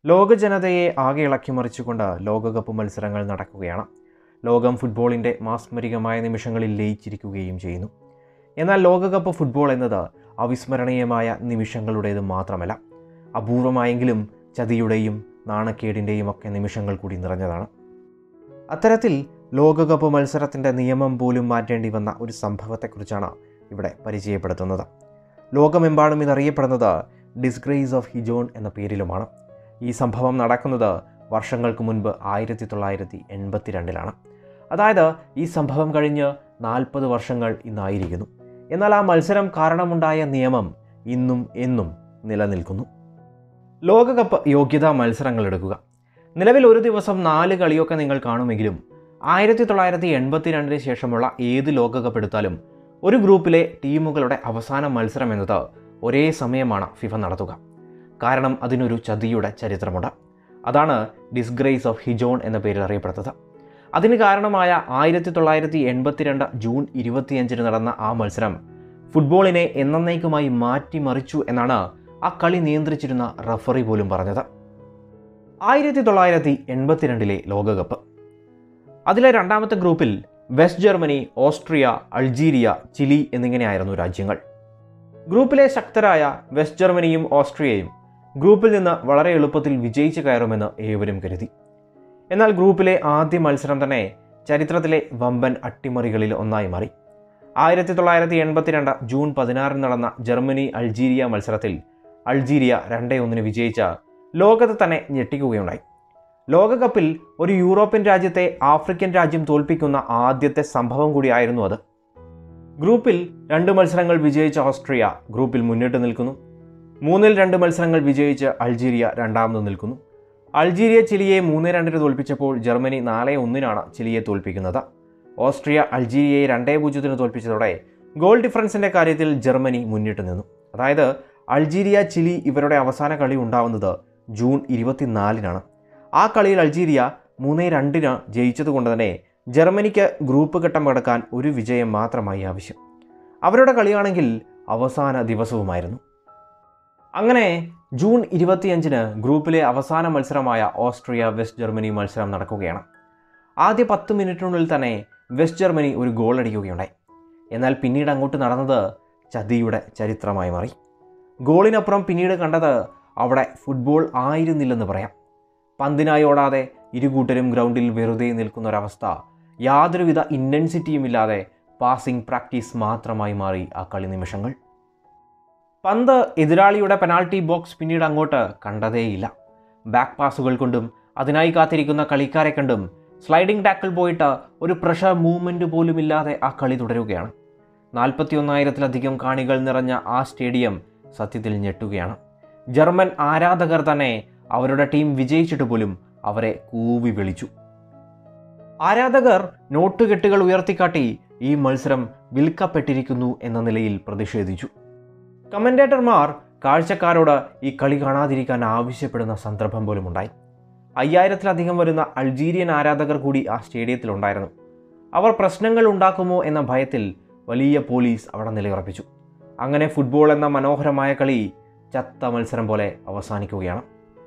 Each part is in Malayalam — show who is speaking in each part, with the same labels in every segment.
Speaker 1: ലോക ജനതയെ ആകെ ഇളക്കിമറിച്ചുകൊണ്ട് ലോകകപ്പ് മത്സരങ്ങൾ നടക്കുകയാണ് ലോകം ഫുട്ബോളിൻ്റെ മാസ്മരികമായ നിമിഷങ്ങളിൽ ലയിച്ചിരിക്കുകയും ചെയ്യുന്നു എന്നാൽ ലോകകപ്പ് ഫുട്ബോൾ എന്നത് അവിസ്മരണീയമായ നിമിഷങ്ങളുടേത് മാത്രമല്ല അപൂർവമായെങ്കിലും ചതിയുടെയും നാണക്കേടിൻ്റെയും ഒക്കെ നിമിഷങ്ങൾ കൂടി നിറഞ്ഞതാണ് അത്തരത്തിൽ ലോകകപ്പ് മത്സരത്തിൻ്റെ നിയമം പോലും മാറ്റേണ്ടി വന്ന ഒരു സംഭവത്തെക്കുറിച്ചാണ് ഇവിടെ പരിചയപ്പെടുത്തുന്നത് ലോകമെമ്പാടും ഇതറിയപ്പെടുന്നത് ഡിസ്ഗ്രേസ് ഓഫ് ഹിജോൺ എന്ന പേരിലുമാണ് ഈ സംഭവം നടക്കുന്നത് വർഷങ്ങൾക്ക് മുൻപ് ആയിരത്തി തൊള്ളായിരത്തി എൺപത്തിരണ്ടിലാണ് അതായത് ഈ സംഭവം കഴിഞ്ഞ് നാൽപ്പത് വർഷങ്ങൾ ഇന്നായിരിക്കുന്നു എന്നാൽ ആ മത്സരം കാരണമുണ്ടായ നിയമം ഇന്നും എന്നും നിലനിൽക്കുന്നു ലോകകപ്പ് യോഗ്യതാ മത്സരങ്ങൾ എടുക്കുക നിലവിൽ ഒരു ദിവസം നാല് കളിയൊക്കെ നിങ്ങൾ കാണുമെങ്കിലും ആയിരത്തി തൊള്ളായിരത്തി എൺപത്തിരണ്ടിന് ശേഷമുള്ള ഏത് ലോകകപ്പ് എടുത്താലും ഒരു ഗ്രൂപ്പിലെ ടീമുകളുടെ അവസാന മത്സരം എന്നത് ഒരേ സമയമാണ് ഫിഫ നടത്തുക കാരണം അതിനൊരു ചതിയുടെ ചരിത്രമുണ്ട് അതാണ് ഡിസ്ഗ്രേസ് ഓഫ് ഹിജോൺ എന്ന പേരിൽ അറിയപ്പെടുന്നത് അതിന് കാരണമായ ആയിരത്തി തൊള്ളായിരത്തി എൺപത്തിരണ്ട് ജൂൺ ഇരുപത്തിയഞ്ചിന് നടന്ന ആ മത്സരം ഫുട്ബോളിനെ എന്നേക്കുമായി മാറ്റിമറിച്ചു എന്നാണ് ആ കളി നിയന്ത്രിച്ചിരുന്ന റഫറി പോലും പറഞ്ഞത് ആയിരത്തി തൊള്ളായിരത്തി എൺപത്തിരണ്ടിലെ ലോകകപ്പ് അതിലെ രണ്ടാമത്തെ ഗ്രൂപ്പിൽ West Germany Austria Algeria Chile എന്നിങ്ങനെയായിരുന്നു രാജ്യങ്ങൾ ഗ്രൂപ്പിലെ ശക്തരായ വെസ്റ്റ് ജർമ്മനിയും ഓസ്ട്രിയയും ഗ്രൂപ്പിൽ നിന്ന് വളരെ എളുപ്പത്തിൽ വിജയിച്ചു കയറുമെന്ന് ഏവരും കരുതി എന്നാൽ ഗ്രൂപ്പിലെ ആദ്യ മത്സരം തന്നെ ചരിത്രത്തിലെ വമ്പൻ അട്ടിമറികളിൽ ഒന്നായി മാറി ആയിരത്തി തൊള്ളായിരത്തി എൺപത്തിരണ്ട് ജൂൺ പതിനാറിന് നടന്ന ജർമ്മനി അൾജീരിയ മത്സരത്തിൽ അൾജീരിയ രണ്ടേ ഒന്നിന് വിജയിച്ച ലോകത്തെ തന്നെ ഞെട്ടിക്കുകയുണ്ടായി ലോകകപ്പിൽ ഒരു യൂറോപ്യൻ രാജ്യത്തെ ആഫ്രിക്കൻ രാജ്യം തോൽപ്പിക്കുന്ന ആദ്യത്തെ സംഭവം കൂടിയായിരുന്നു അത് ഗ്രൂപ്പിൽ രണ്ട് മത്സരങ്ങൾ വിജയിച്ച ഓസ്ട്രിയ ഗ്രൂപ്പിൽ മുന്നിട്ട് നിൽക്കുന്നു മൂന്നിൽ രണ്ട് മത്സരങ്ങൾ വിജയിച്ച് അൾജീരിയ രണ്ടാമത് നിൽക്കുന്നു അൾജീരിയ ചിലിയെ മൂന്ന് രണ്ടിന് തോൽപ്പിച്ചപ്പോൾ ജർമ്മനി നാല് ഒന്നിനാണ് ചിലിയെ തോൽപ്പിക്കുന്നത് ഓസ്ട്രിയ അൾജീരിയയെ രണ്ടേ പൂജ്യത്തിന് തോൽപ്പിച്ചതോടെ ഗോൾ ഡിഫറൻസിൻ്റെ കാര്യത്തിൽ ജർമ്മനി മുന്നിട്ട് നിന്നു അതായത് അൾജീരിയ ചിലി ഇവരുടെ അവസാന കളി ഉണ്ടാവുന്നത് ജൂൺ ഇരുപത്തിനാലിനാണ് ആ കളിയിൽ അൾജീരിയ മൂന്നേ രണ്ടിന് ജയിച്ചതുകൊണ്ട് തന്നെ ജർമ്മനിക്ക് ഗ്രൂപ്പ് ഘട്ടം കടക്കാൻ ഒരു വിജയം മാത്രമായി ആവശ്യം അവരുടെ കളിയാണെങ്കിൽ അവസാന ദിവസവുമായിരുന്നു അങ്ങനെ ജൂൺ ഇരുപത്തിയഞ്ചിന് ഗ്രൂപ്പിലെ അവസാന മത്സരമായ ഓസ്ട്രിയ വെസ്റ്റ് ജർമ്മനി മത്സരം നടക്കുകയാണ് ആദ്യ പത്ത് മിനിറ്റിനുള്ളിൽ തന്നെ വെസ്റ്റ് ജർമ്മനി ഒരു ഗോൾ അടിക്കുകയുണ്ടായി എന്നാൽ പിന്നീട് അങ്ങോട്ട് നടന്നത് ചതിയുടെ ചരിത്രമായി മാറി ഗോളിനപ്പുറം പിന്നീട് കണ്ടത് അവിടെ ഫുട്ബോൾ ആയിരുന്നില്ലെന്ന് പറയാം പന്തിനായി ഓടാതെ ഇരുകൂട്ടരും ഗ്രൗണ്ടിൽ വെറുതെ നിൽക്കുന്ന ഒരവസ്ഥ യാതൊരുവിധ ഇൻറ്റൻസിറ്റിയും ഇല്ലാതെ പാസിംഗ് പ്രാക്ടീസ് മാത്രമായി മാറി ആ കളി നിമിഷങ്ങൾ പന്ത് എതിരാളിയുടെ പെനാൾട്ടി ബോക്സ് പിന്നീട് അങ്ങോട്ട് കണ്ടതേയില്ല ബാക്ക് പാസുകൾ കൊണ്ടും അതിനായി കാത്തിരിക്കുന്ന കളിക്കാരെ കണ്ടും സ്ലൈഡിംഗ് ടാക്കിൾ പോയിട്ട് ഒരു പ്രഷർ മൂവ്മെൻറ്റ് പോലും ഇല്ലാതെ ആ കളി തുടരുകയാണ് നാൽപ്പത്തിയൊന്നായിരത്തിലധികം കാണികൾ നിറഞ്ഞ ആ സ്റ്റേഡിയം സത്യത്തിൽ ഞെട്ടുകയാണ് ജർമ്മൻ ആരാധകർ തന്നെ അവരുടെ ടീം വിജയിച്ചിട്ട് പോലും അവരെ കൂവി വിളിച്ചു ആരാധകർ നോട്ടുകെട്ടുകൾ ഉയർത്തിക്കാട്ടി ഈ മത്സരം വിൽക്കപ്പെട്ടിരിക്കുന്നു എന്ന നിലയിൽ പ്രതിഷേധിച്ചു കമൻറ്റേറ്റർമാർ കാഴ്ചക്കാരോട് ഈ കളി കാണാതിരിക്കാൻ ആവശ്യപ്പെടുന്ന സന്ദർഭം പോലും ഉണ്ടായി അയ്യായിരത്തിലധികം വരുന്ന അൾജീരിയൻ ആരാധകർ കൂടി ആ സ്റ്റേഡിയത്തിലുണ്ടായിരുന്നു അവർ പ്രശ്നങ്ങൾ ഉണ്ടാക്കുമോ എന്ന ഭയത്തിൽ വലിയ പോലീസ് അവിടെ നിലയുറപ്പിച്ചു അങ്ങനെ ഫുട്ബോൾ എന്ന മനോഹരമായ കളി ചത്ത മത്സരം പോലെ അവസാനിക്കുകയാണ്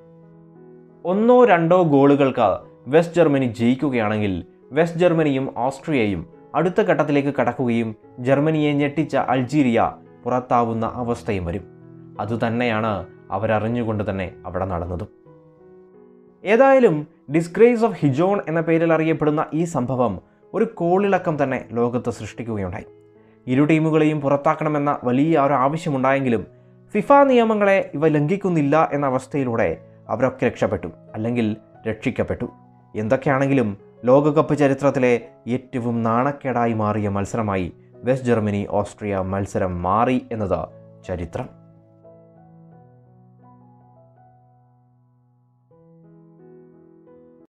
Speaker 1: ഒന്നോ രണ്ടോ ഗോളുകൾക്ക് വെസ്റ്റ് ജർമ്മനി ജയിക്കുകയാണെങ്കിൽ വെസ്റ്റ് ജർമ്മനിയും ഓസ്ട്രിയയും അടുത്ത ഘട്ടത്തിലേക്ക് കടക്കുകയും ജർമ്മനിയെ ഞെട്ടിച്ച അൾജീരിയ പുറത്താവുന്ന അവസ്ഥയും വരും അതുതന്നെയാണ് അവരറിഞ്ഞുകൊണ്ട് തന്നെ അവിടെ നടന്നതും ഏതായാലും ഡിസ്ഗ്രേസ് ഓഫ് ഹിജോൺ എന്ന പേരിൽ അറിയപ്പെടുന്ന ഈ സംഭവം ഒരു കോളിളക്കം തന്നെ ലോകത്ത് സൃഷ്ടിക്കുകയുണ്ടായി ഇരു ടീമുകളെയും പുറത്താക്കണമെന്ന വലിയ ഒരു ആവശ്യമുണ്ടായെങ്കിലും ഫിഫ നിയമങ്ങളെ ഇവ ലംഘിക്കുന്നില്ല എന്ന അവസ്ഥയിലൂടെ അവരൊക്കെ രക്ഷപ്പെട്ടു അല്ലെങ്കിൽ രക്ഷിക്കപ്പെട്ടു എന്തൊക്കെയാണെങ്കിലും ലോകകപ്പ് ചരിത്രത്തിലെ ഏറ്റവും നാണക്കേടായി മാറിയ മത്സരമായി വെസ്റ്റ് ജർമ്മനി ഓസ്ട്രിയ മത്സരം മാറി എന്നത് ചരിത്രം